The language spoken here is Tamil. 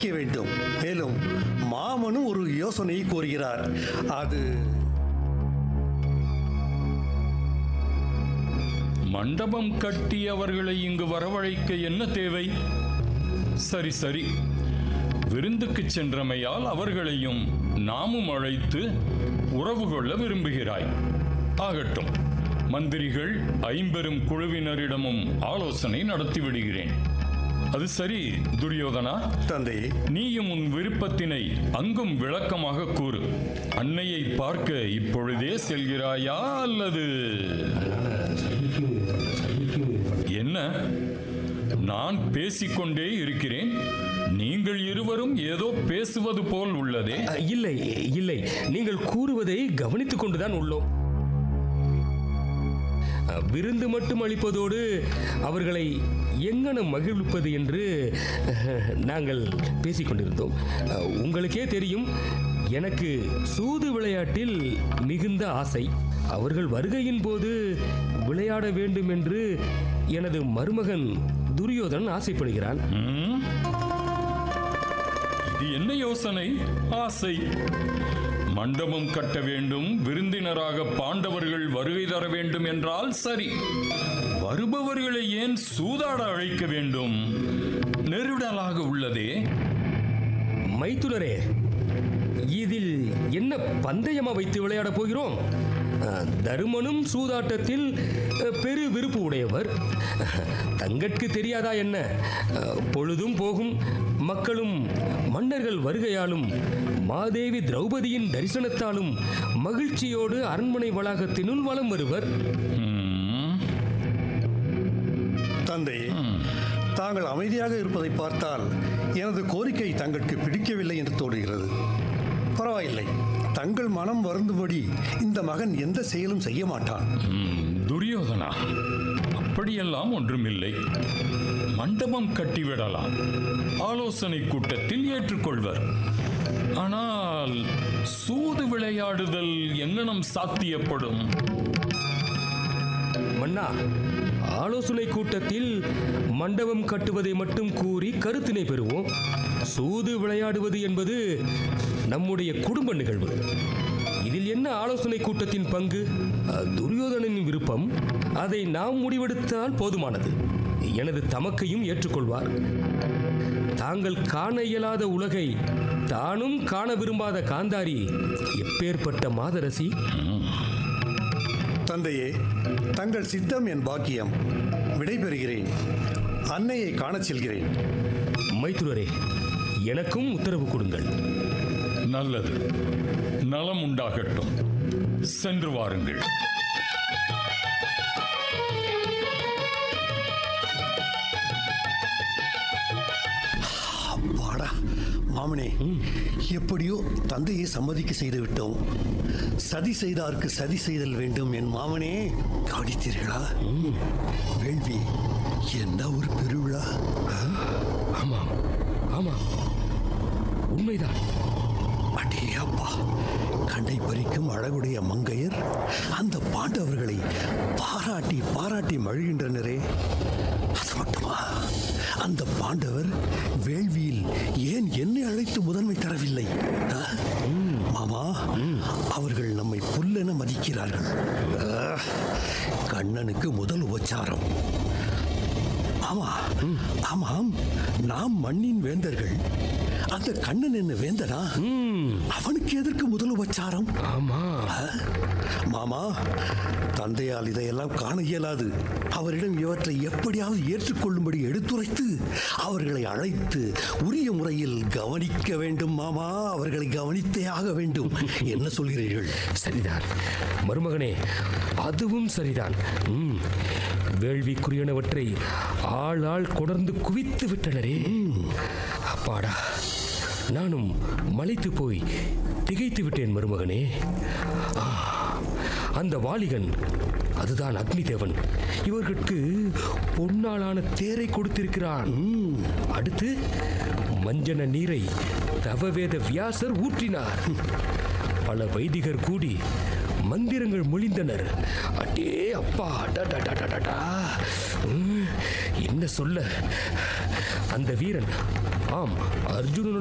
வைக்க வேண்டும் மேலும் மாமனு ஒரு யோசனையை கூறுகிறார் அது மண்டபம் கட்டி அவர்களை இங்கு வரவழைக்க என்ன தேவை சரி சரி விருந்துக்கு சென்றமையால் அவர்களையும் நாமும் அழைத்து உறவு கொள்ள விரும்புகிறாய் ஆகட்டும் மந்திரிகள் ஐம்பெரும் குழுவினரிடமும் ஆலோசனை நடத்தி விடுகிறேன் அது சரி துரியோதனா தந்தையே நீயும் உன் விருப்பத்தினை அங்கும் விளக்கமாக கூறு அன்னையை பார்க்க இப்பொழுதே செல்கிறாயா அல்லது என்ன நான் பேசிக்கொண்டே இருக்கிறேன் நீங்கள் இருவரும் ஏதோ பேசுவது போல் உள்ளதே அ, இல்லை இல்லை நீங்கள் கூறுவதை கவனித்துக் கொண்டுதான் உள்ளோம் அ, விருந்து மட்டும் அளிப்பதோடு அவர்களை எங்கனம் மகிழ்விப்பது என்று அஹ், நாங்கள் பேசிக் கொண்டிருந்தோம் அ, உங்களுக்கே தெரியும் எனக்கு சூது விளையாட்டில் மிகுந்த ஆசை அவர்கள் வருகையின் போது விளையாட வேண்டும் என்று எனது மருமகன் துரியோதனன் ஆசைப்படுகிறான் ம்? இது என்ன யோசனை ஆசை மண்டபம் கட்ட வேண்டும் விருந்தினராக பாண்டவர்கள் வருகை தர வேண்டும் என்றால் சரி வருபவர்களை ஏன் சூதாட அழைக்க வேண்டும் நெருடலாக உள்ளதே மைத்துனரே இதில் என்ன பந்தயமா வைத்து விளையாடப் போகிறோம் அஹ், தருமனும் சூதாட்டத்தில் அஹ், பெரு விருப்பு உடையவர் தங்கட்கு தெரியாதா என்ன அஹ், பொழுதும் போகும் மக்களும் மன்னர்கள் வருகையாலும் மாதேவி திரௌபதியின் தரிசனத்தாலும் மகிழ்ச்சியோடு அரண்மனை வளாகத்தினுள் வலம் வருவர் ம், தந்தையே தாங்கள் அமைதியாக இருப்பதை பார்த்தால் எனது கோரிக்கை தங்களுக்கு பிடிக்கவில்லை என்று தோன்றுகிறது பரவாயில்லை தங்கள் மனம் வருந்தும்படி இந்த மகன் எந்த செயலும் செய்ய மாட்டான் ம், துரியோதனா அப்படியெல்லாம் ஒன்றுமில்லை மண்டபம் கட்டிவிடலாம் ஆலோசனை கூட்டத்தில் ஏற்றுக்கொள்வர் ஆனால் சூது விளையாடுதல் எங்கனம் சாத்தியப்படும் மன்னா ஆலோசனை கூட்டத்தில் மண்டபம் கட்டுவதை மட்டும் கூறி கருத்தினை பெறுவோம் சூது விளையாடுவது என்பது நம்முடைய குடும்ப நிகழ்வு இதில் என்ன ஆலோசனை கூட்டத்தின் பங்கு அஹ், துரியோதனனின் விருப்பம் அதை நாம் முடிவெடுத்தால் போதுமானது எனது தமக்கையும் ஏற்றுக்கொள்வார் தாங்கள் காண இயலாத உலகை தானும் காண விரும்பாத காந்தாரி எப்பேற்பட்ட மாதரசி தந்தையே தங்கள் சித்தம் என் பாக்கியம் விடைபெறுகிறேன் அன்னையை காணச் செல்கிறேன் மைத்துரரே எனக்கும் உத்தரவு கொடுங்கள் நல்லது நலம் உண்டாகட்டும் சென்று வாருங்கள் வாடா மாமனே எப்படியோ தந்தையை சம்மதிக்க செய்து விட்டோம் சதி செய்தார்க்கு சதி செய்தல் வேண்டும் என் மாமனே கவனித்தீர்களா வேள்வி என்ன ஒரு பெருவிழா ஆ? ஆமாம் ஆமாம் உண்மைதான் அடே அப்பா கண்டை பறிக்கும் அழகுடைய மங்கையர் அந்த பாண்டவர்களை பாராட்டி பாராட்டி மழுகின்றனரே அது மட்டுமா அந்த பாண்டவர் வேள்வியில் ஏன் என்னை அழைத்து முதன்மை தரவில்லை ஆ? மாமா அவர்கள் நம்மை புல்லென மதிக்கிறார்கள் ஆ, கண்ணனுக்கு முதல் உபச்சாரம் ஆமா ஆமாம் நாம் மண்ணின் வேந்தர்கள் அந்த கண்ணன் என்ன வேந்தனா அவனுக்கு எதற்கு முதல் உபச்சாரம் ஆமா ஆ? மாமா தந்தையால் இதையெல்லாம் காண இயலாது அவரிடம் இவற்றை எப்படியாவது ஏற்றுக்கொள்ளும்படி எடுத்துரைத்து அவர்களை அழைத்து உரிய முறையில் கவனிக்க வேண்டும் மாமா அவர்களை கவனித்தே ஆக வேண்டும் என்ன சொல்கிறீர்கள் சரிதான் மருமகனே அதுவும் சரிதான் ம், வேள்விக்குரியனவற்றை ஆள் ஆள் கொடர்ந்து குவித்து விட்டனரே அப்பாடா நானும் மலைத்து போய் திகைத்து விட்டேன் மருமகனே ஆ, அந்த வாலிகன் அதுதான் அக்னி தேவன் இவர்களுக்கு பொன்னாலான தேரை கொடுத்திருக்கிறான் அடுத்து மஞ்சன நீரை தவவேத வியாசர் ஊற்றினார் பல வைதிகர் கூடி மந்திரங்கள் மொழிந்தனர் அடே அப்பா அடடடடடடா. ம், என்ன சொல்ல அந்த வீரன் ஆம் அர்ஜுனன்